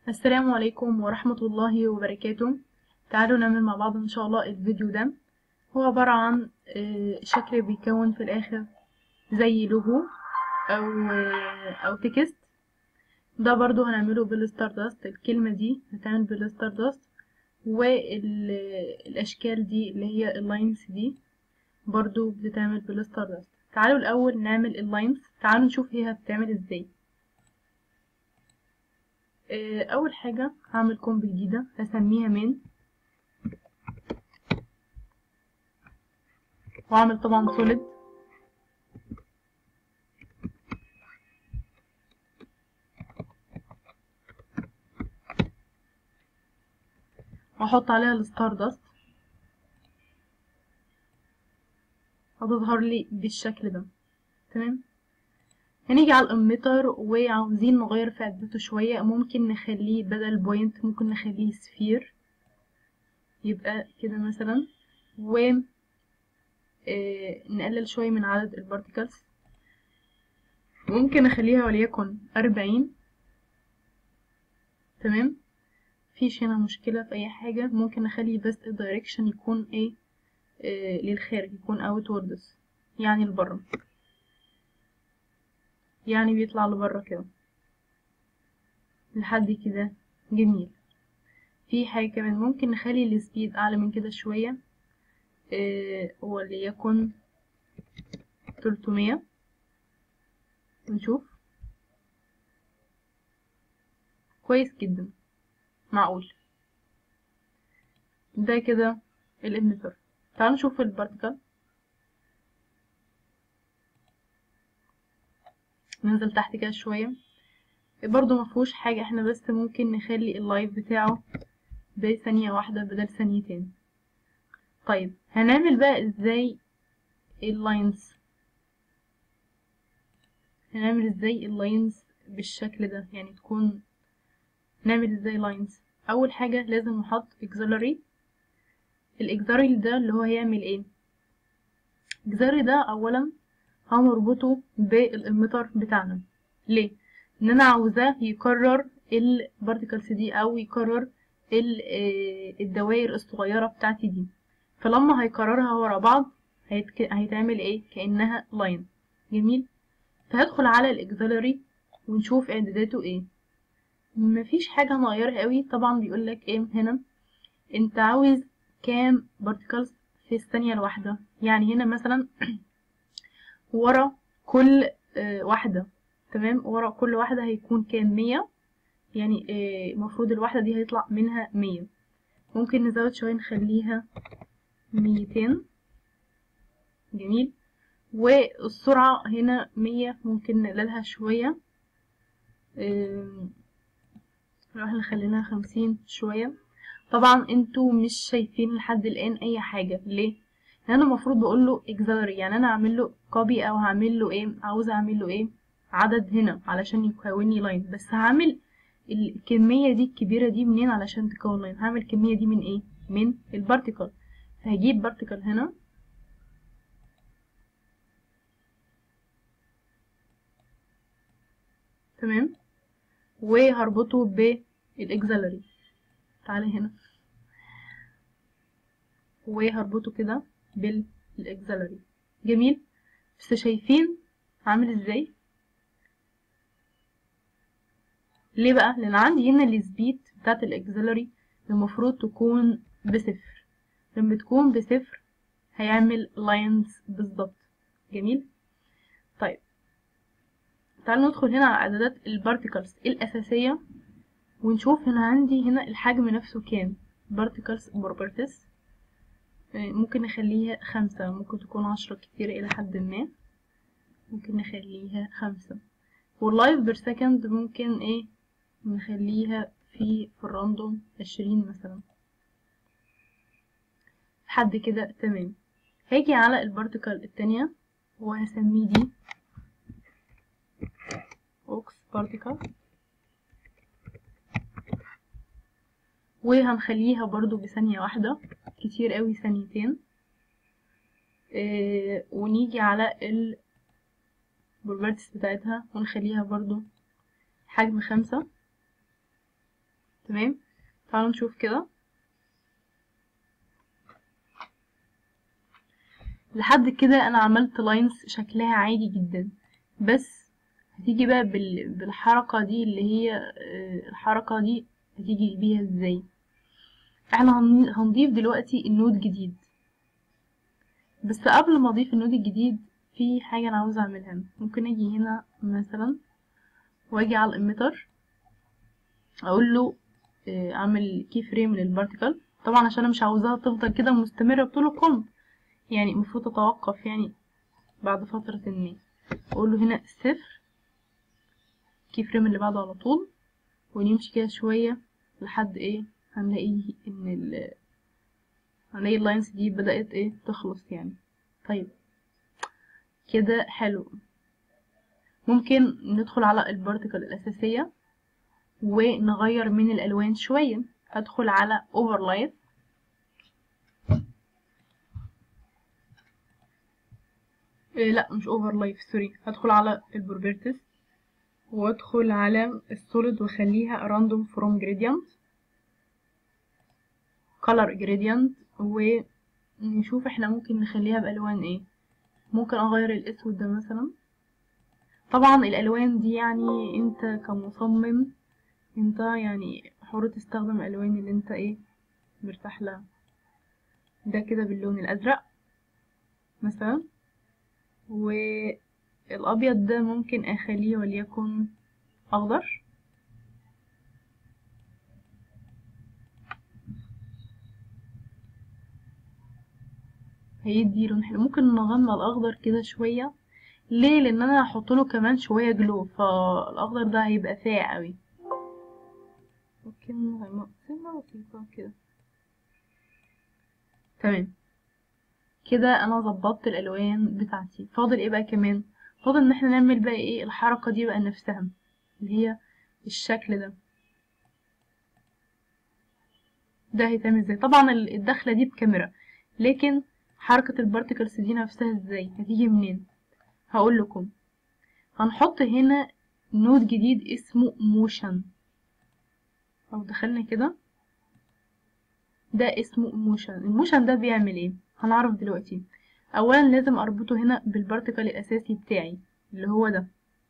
السلام عليكم ورحمة الله وبركاته تعالوا نعمل مع بعض ان شاء الله الفيديو ده هو عبارة عن آه، شكل بيكون في الاخر زي لوجو او آه، او تكست ده برضو هنعمله بالستاردست الكلمة دي هتعمل بالستاردست والاشكال دي اللي هي اللاينز دي برضو بتتعمل بالستاردست تعالوا الاول نعمل اللاينز تعالوا نشوف هي بتعمل ازاي آه، اول حاجة هعمل كومب جديدة هسميها من واعمل طبعا سوليد واحط عليها الستاردست هتظهر لي بالشكل ده تمام هنيجي على الاميتر وعاوزين نغير في عدته شوية ممكن نخليه بدل بوينت ممكن نخليه سفير يبقى كده مثلا و آه، نقلل شوية من عدد البارتيكلز ممكن اخليها وليكن أربعين تمام مفيش هنا مشكلة في أي حاجة ممكن نخلي بس الدايركشن يكون ايه آه للخارج يكون outwards يعني لبره يعني بيطلع لبره كده لحد كده جميل في حاجة كمان ممكن نخلي السبيد أعلى من كده شوية آه وليكن تلتمية نشوف كويس جدا معقول ده كده الاميتر تعالوا نشوف البارتيكل ننزل تحت كده شوية برضو مفهوش حاجة احنا بس ممكن نخلي اللايف بتاعه بثانية واحدة بدل ثانيتين طيب هنعمل بقى ازاي اللاينز هنعمل ازاي اللاينز بالشكل ده يعني تكون نعمل ازاي لاينز اول حاجة لازم نحط auxiliary الاكزاري ده اللي هو هيعمل ايه الجزاري ده اولا هنربطه بالاميتر بتاعنا ليه ان انا عاوزاه يكرر البارتيكلز دي او يكرر ال- آه، الدوائر الصغيره بتاعتي دي فلما هيكررها ورا بعض هيتك... هيتعمل ايه كانها لاين جميل فهدخل على الاكزيلري ونشوف اعداداته ايه مفيش حاجه نغيرها قوي طبعا بيقولك ايه هنا انت عاوز كام بارتيكلز في الثانيه الواحده يعني هنا مثلا ورا كل آه، واحدة تمام ورا كل واحدة هيكون كام مية يعني آه، المفروض الواحدة دي هيطلع منها مية ممكن نزود شوية نخليها ميتين جميل والسرعة هنا مية ممكن نقللها شوية آم، نروح نخليناها خمسين شوية طبعا انتوا مش شايفين لحد الآن أي حاجة ليه؟ لأن أنا المفروض بقول له auxiliary يعني أنا أعمل له copy أو هعمل له إيه عاوزة أعمل له إيه عدد هنا علشان يكون لي لاين بس هعمل الكمية دي الكبيرة دي منين علشان تكون لاين هعمل الكمية دي من إيه من البارتيكل فهجيب بارتيكل هنا تمام وهربطه بالاكزيلري تعالى هنا وهربطه كده بالاكزيلري جميل بس شايفين عامل ازاي ليه بقى لان عندي هنا السبيد بتاعت الاكزيلري المفروض تكون بصفر لما تكون بصفر هيعمل لاينز بالظبط جميل طيب تعالوا ندخل هنا على اعدادات البارتيكلز الاساسيه ونشوف هنا عندي هنا الحجم نفسه كام particles properties آه، ممكن نخليها خمسة ممكن تكون عشرة كتير إلى حد ما ممكن نخليها خمسة واللايف بير سكند ممكن ايه نخليها في في الراندوم عشرين مثلا لحد كده تمام هاجي على البارتيكل التانية وهسميه دي اوكس بارتيكل وهنخليها برضو بثانية واحدة كتير قوي ثانيتين آه ونيجي على ال البروبرتيز بتاعتها ونخليها برضو حجم خمسة تمام تعالوا نشوف كده لحد كده انا عملت لاينز شكلها عادي جدا بس هتيجي بقى بال... بالحركة دي اللي هي آه، الحركة دي هتيجي بيها ازاي احنا هن- هنضيف دلوقتي النود جديد بس قبل ما اضيف النود الجديد في حاجة انا عاوزة اعملها ممكن اجي هنا مثلا واجي على الاميتر اقول له آه، اعمل كي فريم للبارتيكل طبعا عشان انا مش عاوزاها تفضل كده مستمرة بطول الكم يعني المفروض تتوقف يعني بعد فترة ما اقول له هنا صفر كي فريم اللي بعده على طول ونمشي كده شوية لحد ايه هنلاقي ان ال هنلاقي اللاينز دي بدأت ايه تخلص يعني طيب كده حلو ممكن ندخل على البارتيكل الأساسية ونغير من الألوان شوية هدخل على overlay إيه لا مش overlay سوري هدخل على البروبرتيز وادخل على السوليد واخليها random from gradient color gradient ونشوف احنا ممكن نخليها بألوان ايه ممكن اغير الاسود ده مثلا طبعا الالوان دي يعني انت كمصمم انت يعني حر تستخدم الالوان اللي انت ايه مرتاح لها ده كده باللون الازرق مثلا والابيض ده ممكن اخليه وليكن اخضر هيدي لون حلو ممكن نغمق الاخضر كده شويه ليه لان انا هحط له كمان شويه جلو فالاخضر ده هيبقى فاقع قوي ممكن نغمق سنه بسيطه كده تمام كده انا ظبطت الالوان بتاعتي فاضل ايه بقى كمان فاضل ان احنا نعمل بقى ايه الحركه دي بقى نفسها اللي هي الشكل ده ده هيتعمل ازاي طبعا ال- الدخله دي بكاميرا لكن حركه البارتيكلز دي نفسها ازاي هتيجي منين هقول لكم هنحط هنا نود جديد اسمه موشن لو دخلنا كده ده اسمه موشن الموشن ده بيعمل ايه هنعرف دلوقتي اولا لازم اربطه هنا بالبارتيكل الاساسي بتاعي اللي هو ده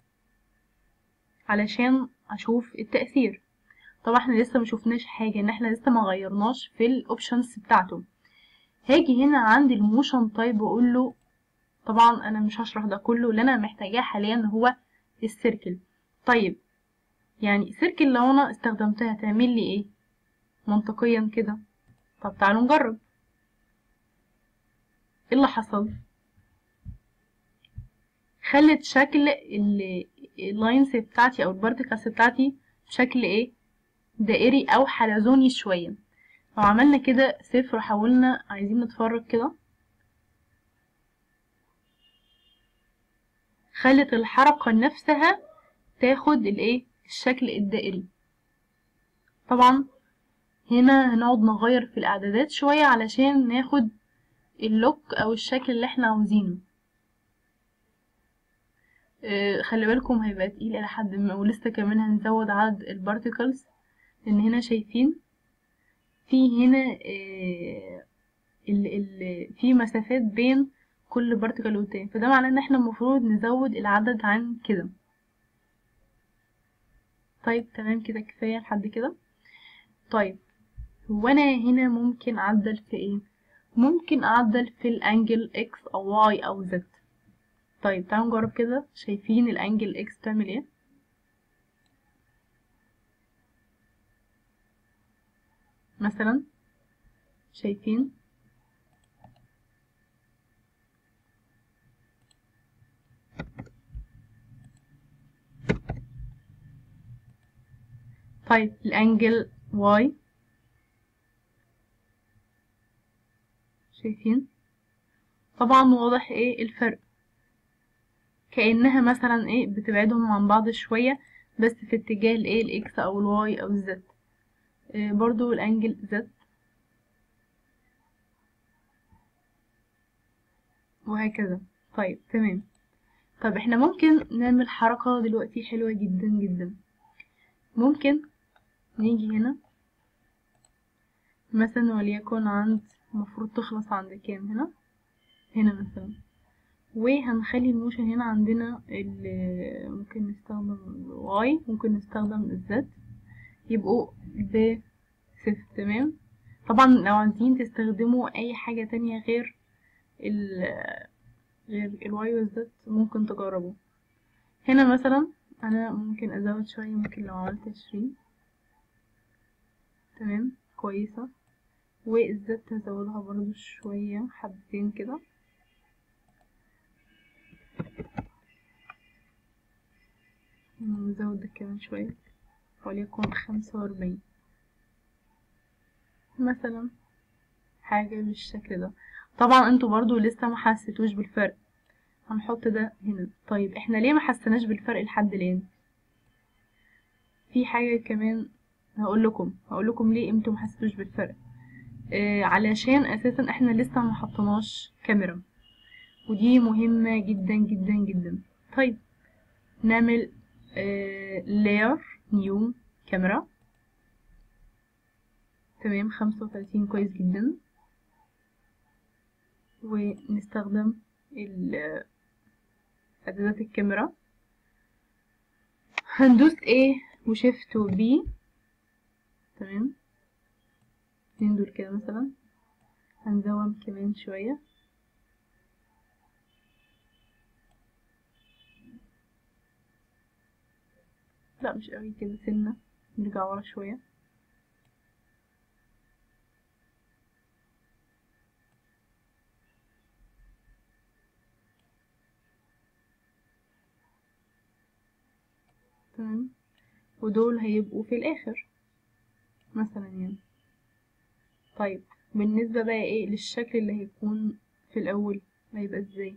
علشان اشوف التأثير طبعا احنا لسه ما شفناش حاجه ان احنا لسه ما غيرناش في الاوبشنز بتاعته هاجي هنا عند الموشن تايب واقول له طبعا انا مش هشرح ده كله اللي انا محتاجاه حاليا هو السيركل طيب يعني سيركل لو انا استخدمتها تعمل لي ايه منطقيا كده طب تعالوا نجرب ايه اللي حصل خلت شكل ال- اللاينز بتاعتي او البارتيكلز بتاعتي بشكل ايه دائري او حلزوني شويه لو عملنا كده صفر وحاولنا عايزين نتفرج كده خلت الحركة نفسها تاخد الايه الشكل الدائري طبعا هنا هنقعد نغير في الاعدادات شوية علشان ناخد اللوك او الشكل اللي احنا عاوزينه آه، خلي بالكم هيبقى تقيل الى حد ما ولسه كمان هنزود عدد البارتيكلز لان هنا شايفين في هنا آه، ال ال في مسافات بين كل بارتيكل والتاني فده معناه ان احنا المفروض نزود العدد عن كده طيب تمام كده كفاية لحد كده طيب هو انا هنا ممكن اعدل في ايه ممكن اعدل في الانجل اكس او واي او زد طيب تعالوا نجرب كده شايفين الانجل اكس بتعمل ايه مثلا شايفين طيب الانجل واي شايفين طبعا واضح ايه الفرق كأنها مثلا ايه بتبعدهم عن بعض شوية بس في اتجاه الايه الاكس او الواي او الزد إيه برضو الانجل زد وهكذا طيب تمام طب احنا ممكن نعمل حركة دلوقتي حلوة جدا جدا ممكن نيجي هنا مثلا وليكن عند المفروض تخلص عند كام هنا هنا مثلا وهنخلي الموشن هنا عندنا ال- ممكن نستخدم الواي ممكن نستخدم الزد يبقوا بصفر تمام طبعا لو عايزين تستخدموا اي حاجة تانية غير ال غير الواي والزد ممكن تجربوا هنا مثلا انا ممكن ازود شوية ممكن لو عملت عشرين تمام كويسة والزد هزودها برضو شوية حبتين كده نزود ده كمان شوية وليكن خمسة وأربعين مثلا حاجة بالشكل ده طبعا انتوا برضو لسه ما حسيتوش بالفرق هنحط ده هنا طيب احنا ليه ما حسناش بالفرق لحد الان في حاجة كمان هقول لكم هقول لكم ليه انتوا ما حسيتوش بالفرق آه علشان اساسا احنا لسه ما حطيناش كاميرا ودي مهمة جدا جدا جدا طيب نعمل لاير نيو كاميرا تمام خمسة وتلاتين كويس جدا ونستخدم ال- اعدادات الكاميرا هندوس A وشيفت و B تمام اتنين دول كده مثلا هنزوم كمان شوية لا مش قوي كده سنة نرجع ورا شوية تمام ودول هيبقوا في الآخر مثلا يعني طيب بالنسبة بقى ايه للشكل اللي هيكون في الأول هيبقى ازاي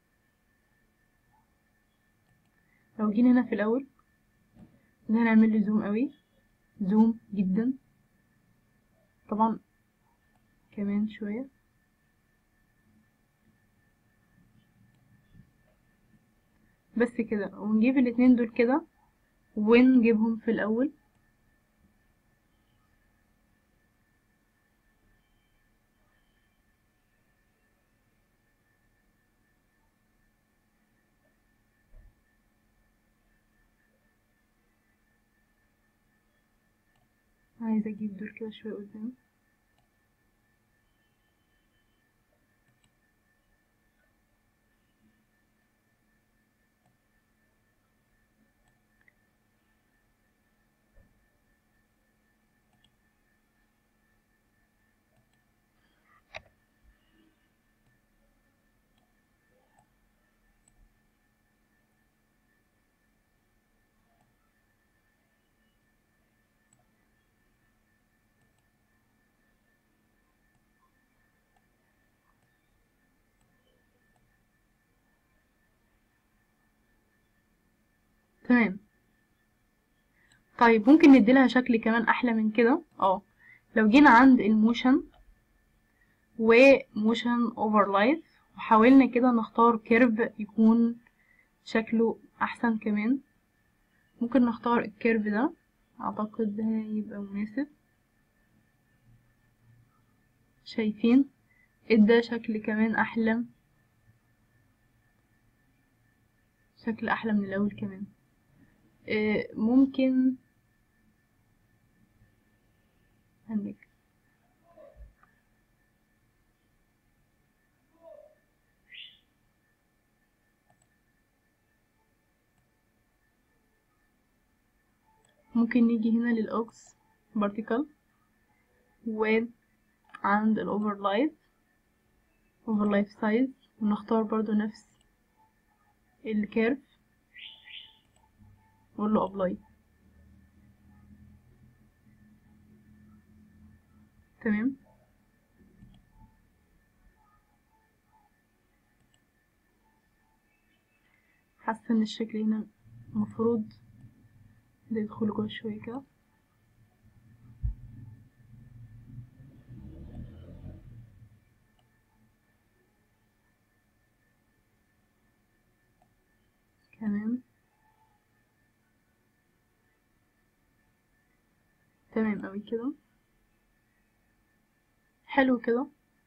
لو جينا هنا في الأول ده هنعمل له زوم قوي زوم جدا طبعا كمان شوية بس كده ونجيب الاتنين دول كده ونجيبهم في الأول عايزة اجيب دول كده شوية قدام تمام طيب ممكن نديلها شكل كمان احلى من كده اه لو جينا عند الموشن وموشن اوفرلايت وحاولنا كده نختار كيرف يكون شكله احسن كمان ممكن نختار الكيرف ده اعتقد ده هيبقى مناسب شايفين ادى شكل كمان احلى شكل احلى من الاول كمان آه، ممكن عندك ممكن نيجي هنا للأوكس vertical وعند الأوفرلايت overlight size ونختار برضو نفس الكيرف نقول له ابلاي تمام حاسه ان الشكل هنا المفروض ده يدخل جوه شويه كده كمان تمام اوي كده حلو كده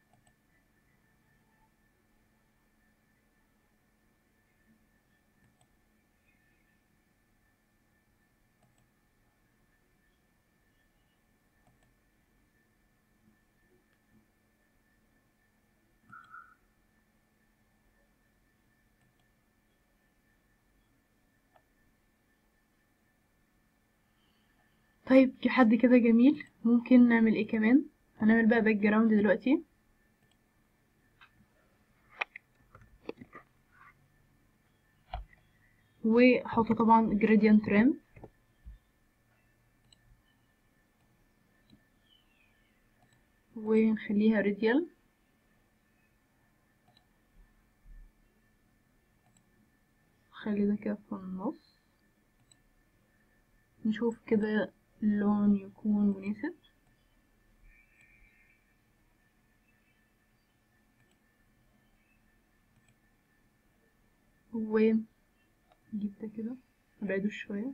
طيب لحد كده جميل ممكن نعمل ايه كمان هنعمل بقى باك جراوند دلوقتي واحط طبعا gradient ramp ونخليها راديال خلي ده كده في النص نشوف كده اللون يكون مناسب ونجيب ده كده نبعده شوية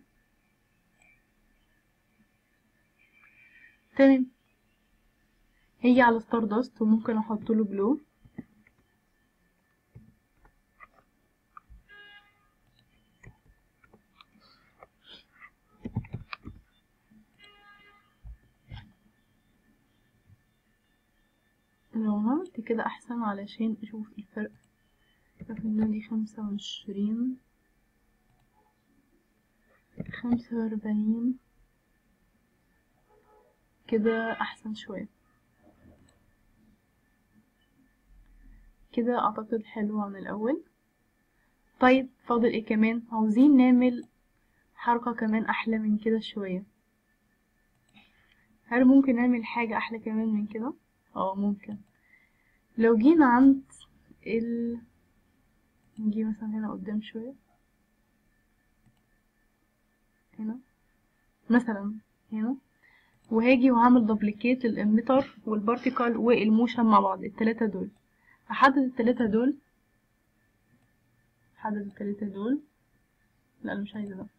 تمام هيجي على ستار داست وممكن احط له جلو لو عملت كده احسن علشان اشوف الفرق قلنا دي خمسة وعشرين خمسة وأربعين كده أحسن شوية كده أعتقد حلو عن الأول طيب فاضل ايه كمان عاوزين نعمل حركة كمان أحلى من كده شوية هل ممكن نعمل حاجة أحلى كمان من كده؟ اه ممكن لو جينا عند ال نجي مثلا هنا قدام شوية هنا مثلا هنا وهاجي وهعمل دوبليكيت للإميتر والبارتيكل والموشن مع بعض التلاتة دول هحدد التلاتة دول هحدد التلاتة دول لا انا مش عايزة ده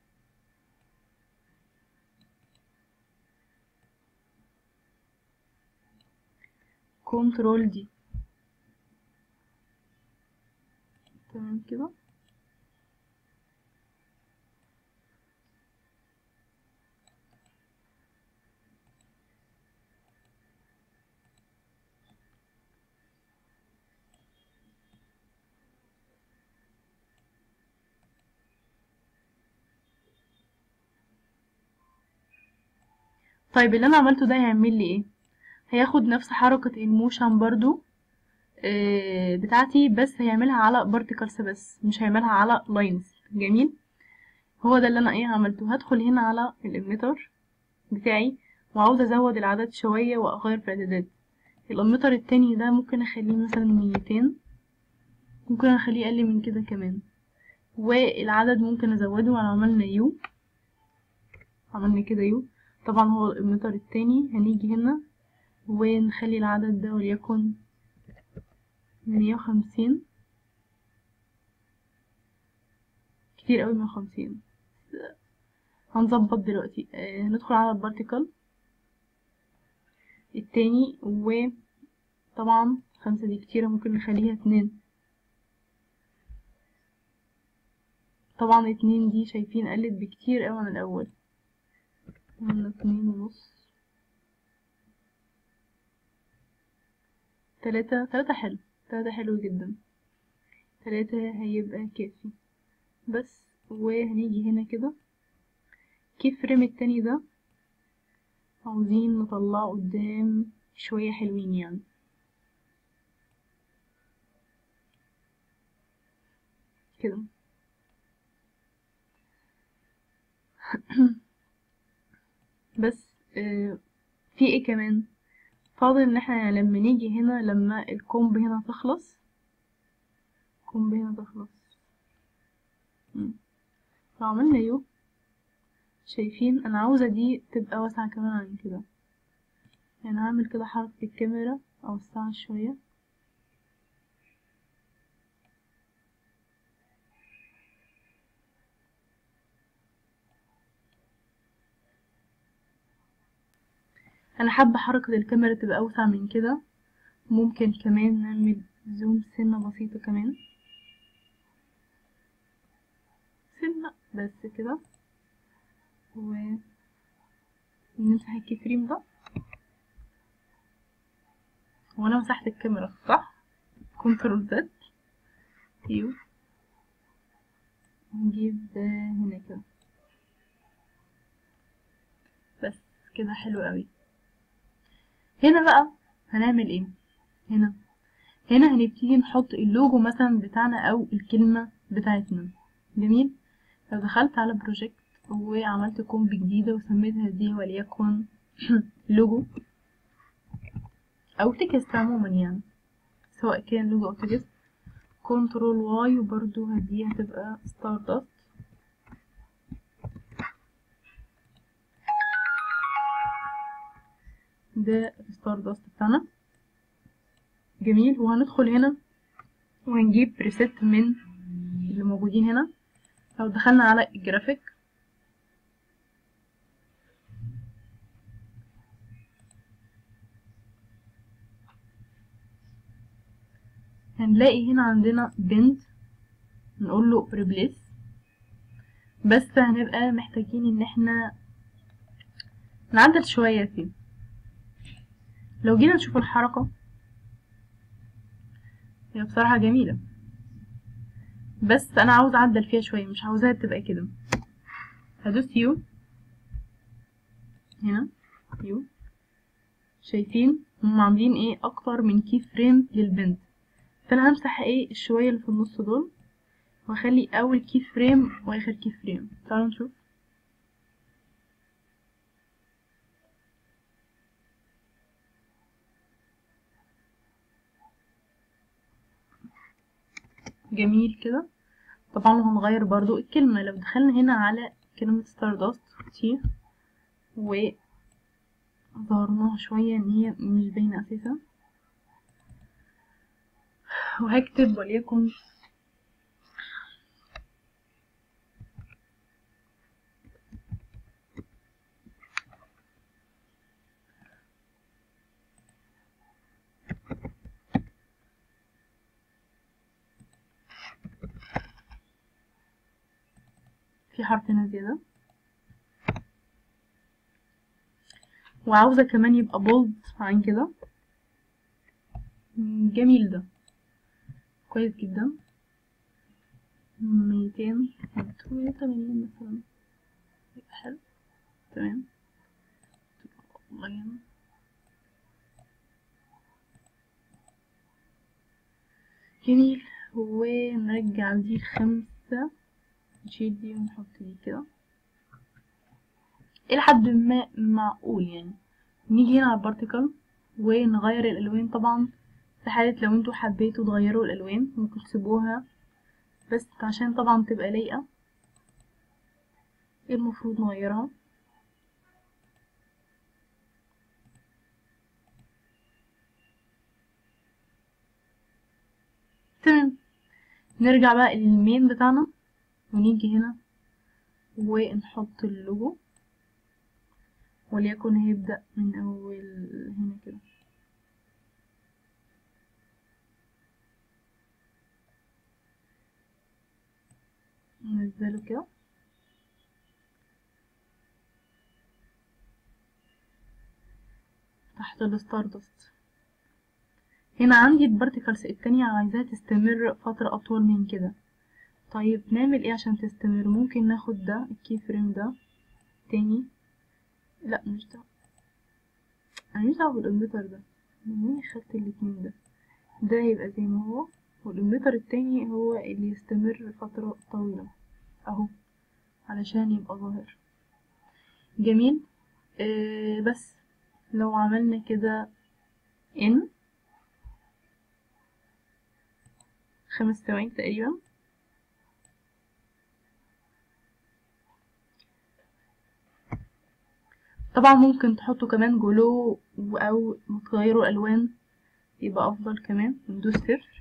كنترول دي تمام كده طيب اللي انا عملته ده هيعمل لي ايه هياخد نفس حركة الموشن برضو آه، بتاعتي بس هيعملها على بارتيكلز بس مش هيعملها على لاينز جميل هو ده اللي انا ايه عملته هدخل هنا على الاميتر بتاعي وعاوز ازود العدد شوية واغير في الاعدادات الاميتر التاني ده ممكن اخليه مثلا ميتين ممكن اخليه اقل من كده كمان والعدد ممكن ازوده لو عملنا يو عملنا كده يو طبعا هو الاميتر التاني هنيجي هنا ونخلي العدد ده وليكن مية وخمسين كتير اوي مية وخمسين هنظبط دلوقتي آه ندخل على البارتيكل التاني وطبعا خمسة دي كتيرة ممكن نخليها اتنين طبعا اتنين دي شايفين قلت بكتير اوي عن الاول عملنا اتنين ونص تلاتة تلاتة حلو تلاتة حلو جدا تلاتة هيبقى كافي بس وهنيجي هنا كده كيف فريم التاني ده عاوزين نطلعه قدام شوية حلوين يعني كده بس آه في ايه كمان فاضل ان احنا لما نيجي هنا لما الكومب هنا تخلص الكومب هنا تخلص مم. لو عملنا يو شايفين انا عاوزة دي تبقى واسعة كمان عن كده يعني هعمل كده حركة الكاميرا اوسعها شوية انا حابة حركة الكاميرا تبقى اوسع من كده ممكن كمان نعمل زوم سنة بسيطة كمان سنة بس كده و نمسح الكي فريم ده وانا مسحت الكاميرا صح كنترول زد يو نجيب هنا كده بس كده حلو قوي هنا بقى هنعمل ايه هنا هنا هنبتدي نحط اللوجو مثلا بتاعنا او الكلمة بتاعتنا جميل لو دخلت على بروجكت وعملت كومب جديدة وسميتها دي وليكن لوجو او تكست عموما يعني سواء كان لوجو او تكست كنترول واي وبرضو هدي هتبقى ستار داست ده الستار داست بتاعنا جميل وهندخل هنا وهنجيب بريسيت من اللي موجودين هنا لو دخلنا على الجرافيك هنلاقي هنا عندنا بنت نقول له ريبليس بس هنبقى محتاجين ان احنا نعدل شوية فيه لو جينا نشوف الحركة هي بصراحة جميلة بس انا عاوز اعدل فيها شوية مش عاوزاها تبقى كده هدوس يو هنا يو شايفين هم عاملين ايه اكتر من كي فريم للبنت فانا همسح ايه الشوية اللي في النص دول واخلي اول كي فريم واخر كي فريم تعالوا نشوف جميل كده طبعا هنغير برضو الكلمة لو دخلنا هنا على كلمة ستاردست كتير و ظهرناها شوية ان هي مش باينة اساسا وهكتب وليكن في حرف هنا زيادة وعاوزة كمان يبقى بولد عن كده جميل ده كويس جدا ميتين وتمانين مثلا يبقى حلو تمام والله جميل ونرجع دي خمسة نشيل دي ونحط دي كده إلى حد ما معقول يعني نيجي هنا على البارتيكل ونغير الألوان طبعا في حالة لو انتوا حبيتوا تغيروا الألوان ممكن تسيبوها بس عشان طبعا تبقى لايقة ايه المفروض نغيرها تمام نرجع بقى للمين بتاعنا ونيجي هنا ونحط اللوجو وليكن هيبدأ من أول هنا كده ننزله كده تحت الستاردست هنا عندي البارتيكلز التانية عايزاها تستمر فترة أطول من كده طيب نعمل ايه عشان تستمر ممكن ناخد ده الكي فريم ده تاني لا مش ده انا مش دعوه بالامبيتر ده منين خدت الاتنين ده ده هيبقى زي ما هو والامبيتر التاني هو اللي يستمر فترة طويلة اهو علشان يبقى ظاهر جميل آه بس لو عملنا كده ان خمس ثواني تقريبا طبعا ممكن تحطوا كمان جلو او تغيروا الالوان يبقى افضل كمان ندوس صفر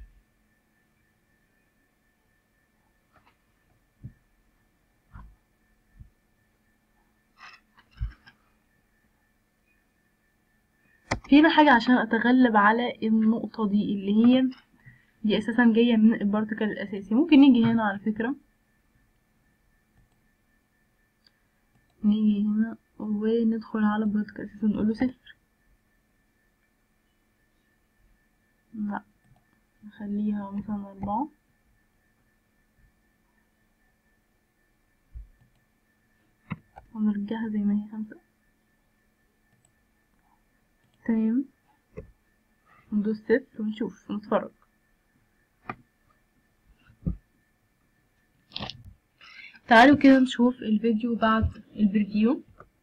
فينا حاجة عشان أتغلب على النقطة دي اللي هي دي أساسا جاية من البارتكل الأساسي ممكن نيجي هنا على فكرة نيجي هنا وندخل على البارتكل أساسا نقوله صفر لا نخليها مثلا أربعة ونرجعها زي ما هي خمسة تمام ندوس صفر ونشوف ونتفرج تعالوا كده نشوف الفيديو بعد البريفيو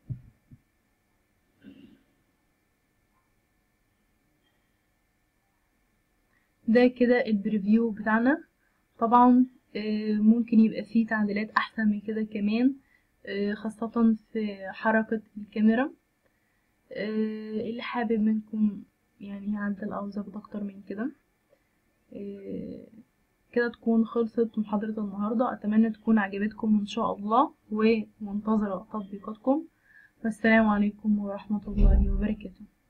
ده كده البريفيو بتاعنا طبعا ممكن يبقى فيه تعديلات احسن من كده كمان خاصة في حركة الكاميرا اللي حابب منكم يعني يعدل او يظبط اكتر من كده كده تكون خلصت محاضرة النهاردة اتمنى تكون عجبتكم ان شاء الله ومنتظرة تطبيقاتكم والسلام عليكم ورحمة الله وبركاته